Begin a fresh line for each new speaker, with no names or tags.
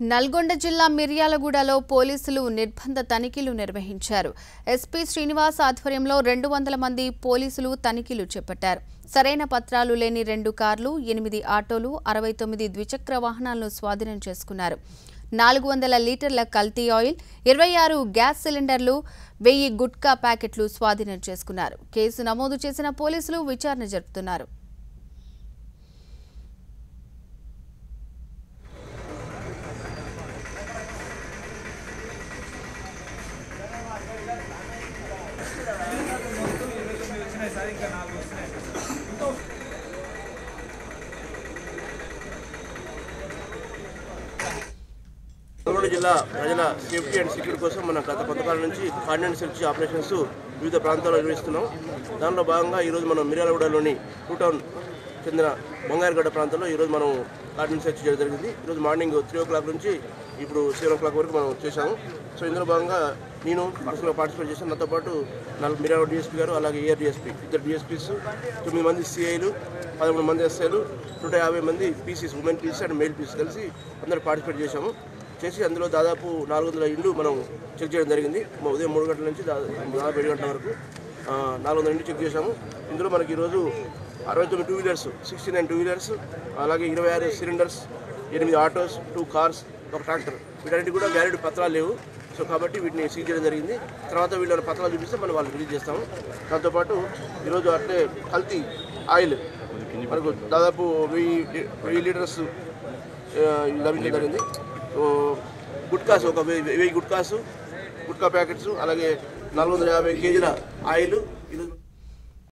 నల్గొండ జిల్లా మిర్యాలగూడలో పోలీసులు నిర్బంధ తనిఖీలు నిర్వహించారు ఎస్పీ శ్రీనివాస్ ఆధ్వర్యంలో రెండు వందల మంది పోలీసులు తనిఖీలు చేపట్టారు సరైన పత్రాలు లేని రెండు కార్లు ఎనిమిది ఆటోలు అరవై తొమ్మిది ద్విచక్ర వాహనాలను స్వాధీనం చేసుకున్నారు నాలుగు వందల లీటర్ల కల్తీ ఆయిల్ ఇరవై ఆరు గ్యాస్ సిలిండర్లు వెయ్యి గుట్కా ప్యాకెట్లు స్వాధీనం చేసుకున్నారు కేసు నమోదు చేసిన పోలీసులు విచారణ జరుపుతున్నారు
నల్గొండ జిల్లా ప్రజల సేఫ్టీ అండ్ సెక్యూరిటీ కోసం మనం గత కొంతకాలం నుంచి కార్డినెంట్ సెర్చ్ ఆపరేషన్స్ వివిధ ప్రాంతాల్లో నిర్వహిస్తున్నాం దానిలో భాగంగా ఈరోజు మనం మిర్యాలగూడలోని టూ టౌన్ చెందిన బంగారుగడ్డ ప్రాంతంలో ఈరోజు మనం కార్డినెంట్ సెర్చ్ చేయడం జరిగింది ఈరోజు మార్నింగ్ త్రీ ఓ క్లాక్ నుంచి ఇప్పుడు సెవెన్ ఓ క్లాక్ వరకు మనం చేశాము సో ఇందులో భాగంగా నేను పర్సనల్గా పార్టిసిపేట్ చేశాను నాతో పాటు నలుగు మిర్యాల డిఎస్పీ గారు అలాగే ఏఆర్ డిఎస్పీ ఇద్దరు డిఎస్పీస్ తొమ్మిది మంది సిఐలు పదమూడు మంది ఎస్ఐలు నూట యాభై మంది PCs women PC and male PC కలిసి అందరూ పార్టిసిపేట్ చేశాము చేసి అందులో దాదాపు నాలుగు వందల ఇండ్లు మనం చెక్ చేయడం జరిగింది మ- ఉదయం మూడు గంటల నుంచి దా- దాదాపు ఏడు గంటల వరకు ఆ, నాలుగు వందల ఇండ్లు చెక్ చేశాము ఇందులో మనకి ఈరోజు అరవై తొమ్మిది two wheelers sixty nine two wheelers అలాగే ఇరవై ఆరు సిలిండర్స్ ఎనిమిది ఆటోస్ టూ కార్స్ ఒక ట్రాక్టర్ వీటన్నిటి కూడా వ్యాలిడ్ పత్రాలు లేవు సో కాబట్టి వీటిని సీజ్ చేయడం జరిగింది తర్వాత వీళ్ళ పత్రాలు చూపిస్తే మనం వాళ్ళు రిలీజ్ చేస్తాము దాంతోపాటు ఈరోజు అట్లే కల్తీ ఆయిల్ మనకు దాదాపు వెయ్యి వెయ్యి లీటర్స్ ఆ, లభించడం జరిగింది సో గుట్కాస్ ఒక వెయ్యి వెయ్యి గుట్కాసు గుట్కా ప్యాకెట్స్ అలాగే నాలుగు వందల యాభై కేజీల ఆయిల్ ఈరోజు